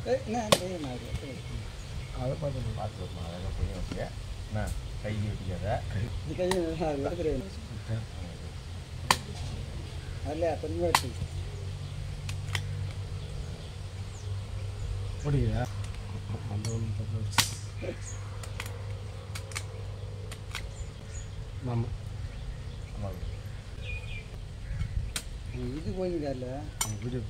ஏய், என்ன டேய், நான் இது- அதை பார்த்து பார்த்து வரணும் அழகாக புரிய வச்சுக்க என்ன கை வெட்டிக்காத இது கையை நல்லா எடுக்கிறேன் அதில் கொஞ்சம் எடுத்து பிடிக்குதா அந்த ஒன்று தப்பு ஆமாம் ஆமாம் இது போயிருங்க அதில் அவன் வீடியோ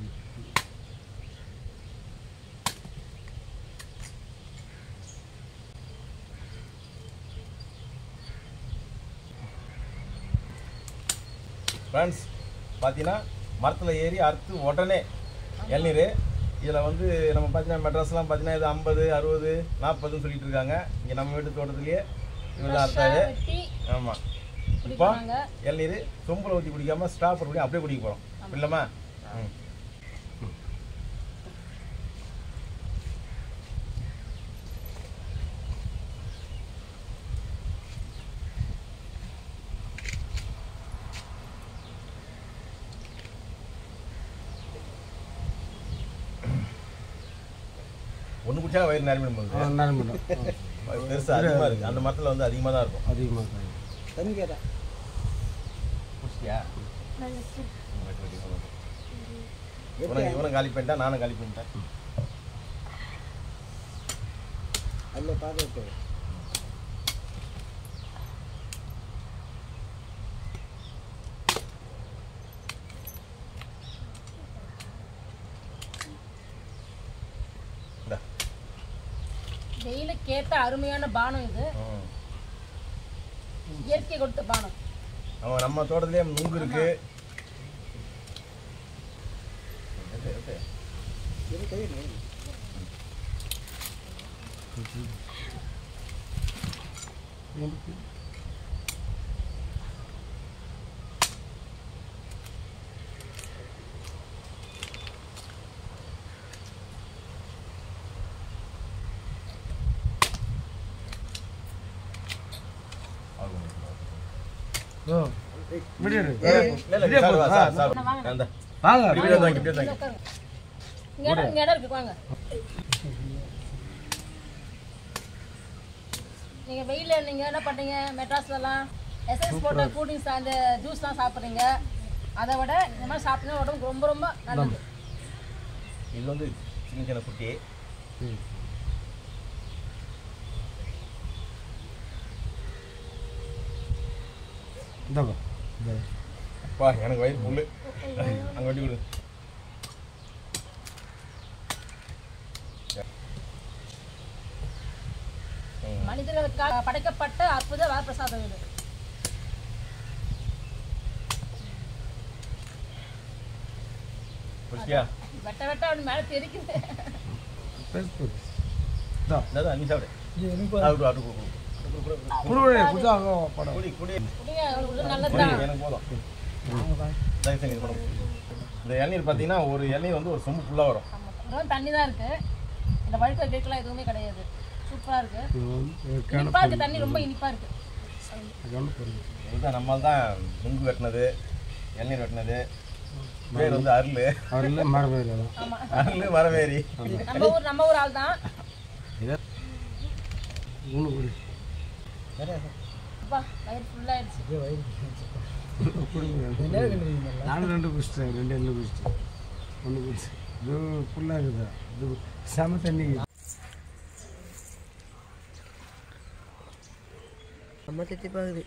ஃப்ரெண்ட்ஸ் பார்த்தீங்கன்னா மரத்தில் ஏறி அறுத்து உடனே இளநீர் இதில் வந்து நம்ம பார்த்தீங்கன்னா மெட்ராஸ்லாம் பார்த்தீங்கன்னா இது ஐம்பது அறுபது நாற்பதுன்னு சொல்லிட்டு இருக்காங்க இங்கே நம்ம வீட்டு தோட்டத்துலேயே இவர் தான் அறுத்தாரு வெட்டி ஆமாம் இப்போ குடிக்கிறாங்க இளநீர் சொம்பில் ஊற்றி குடிக்காம ஸ்டாப் பண்ணி அப்படியே குடிக்க போகிறோம் இல்லைம்மா ம் ஒன்று குடிச்சா வயிறு நிரம்பிடும் போது நேரம் பண்ணும் பெருசு அதிகமாக இருக்குது அந்த மரத்தில் வந்து அதிகமாக தான் இருக்கும் அதிகமாக இருக்காங்க தண்ணி கேட்டா குடிச்சியா இவனை இவனை காலி பண்ணிட்டா நானும் காலி பண்ணிட்டேன் அதில் பார்த்து இந்தா. வெயிலுக்கு ஏத்த அருமையான பானம் இது ம். இயற்கை கொடுத்த பானம் அவன் நம்ம தோட்டத்திலே நுங்கு இருக்கு எடு, எடு. இது கை நெய். ஓ வீடியோ ஏய், இல்ல, இல்ல, சாப்பிடு, வா, சாப்பிடு, சாப்பிடு. வாங்க. அந்த, வாங்க இப்படி வந்து இப்படி வந்து உட்காருங்க. இங்க இடம் இங்க இடம் இருக்கு வாங்க நீங்க வெயில நீங்க என்ன பண்றீங்க மெட்ராஸ்லலாம் எஸ்எஸ் போட்ட கூல்ட்ரிங்க்ஸ் அந்த ஜூஸ்லாம் சாப்பிட்றீங்க அதை விட இந்த மாதிரி சாப்பிட்டீங்கன்னா உடம்புக்கு ரொம்ப ரொம்ப நல்லது இது வந்து சின்ன சின்ன குட்டி ம். இந்தாப்பா இந்த அப்பா எனக்கு வயிறு புல்லு அங்கே வெட்டி கொடு ம். மனிதர்களுக்காக படைக்கப்பட்ட அற்புத வரப்பிரசாதம் இது குடிச்சியா வெட்ட வெட்ட அப்படி மேலே தெரிக்குது ஃபேஸ்புக் இதா இந்தா, நீ சாப்பிடு சாப்பிடு, சாப்பிடு, கொடு, கொடு. கொடு, கொடு, கொடு. குடுவே குடிச்சா படம் குடி, குடி. குடிங்க, உங்களுக்கு நல்லது குடி, தான் எனக்கு போதும் தயவு செஞ்சு இது பண்ணு. இந்த இளநீர் பார்த்தீங்கன்னா ஒரு இளநீர் வந்து ஒரு சொம்பு ஃபுல்லாக வரும் வெறும் தண்ணி தான் இருக்கு இந்த வழுக்க கேட்கலாம் எதுவுமே கிடையாது சூப்பரா இருக்கு கேன இனிப்பா இருக்கு தண்ணி ரொம்ப இனிப்பா இருக்கு கேன போடுங்க இதுதான் நம்மால் தான் நுங்கு வெட்டினது இளநீர் வெட்டினது பேர் வந்து அருள் அவரில் மரம் ஏறியதான் ஆமா அருள் மரமேரி நம்ம ஊர் நம்ம ஊர் ஆள் தான் மூணு குடி அப்பா வயிறு ஃபுல்லாயிடுச்சு குடிங்க நானும் ரெண்டு குடிச்சிட்டேன் ரெண்டு எண்ணெய் குடிச்சிட்டேன் ஒன்று குடிச்சு இது ஃபுல்லாக இருக்குதா இது செம தண்ணி அம்மா திட்டி பார்க்குது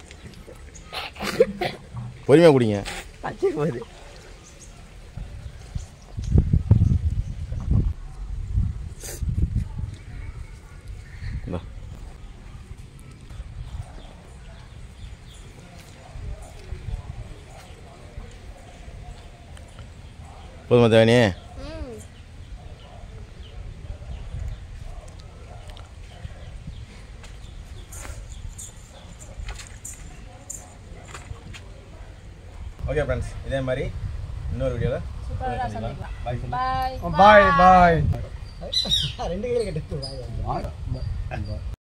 பொறுமையாக குடிங்க பச்சை போகுது இந்தா. போதுமா தேவனி ஓகே ஃப்ரெண்ட்ஸ் இதே மாதிரி இன்னொரு வீடியோவில் சூப்பரா சந்திக்கலாம் பாய் பாய் பாய் பாய் ரெண்டு கையில் கட்டு பாய்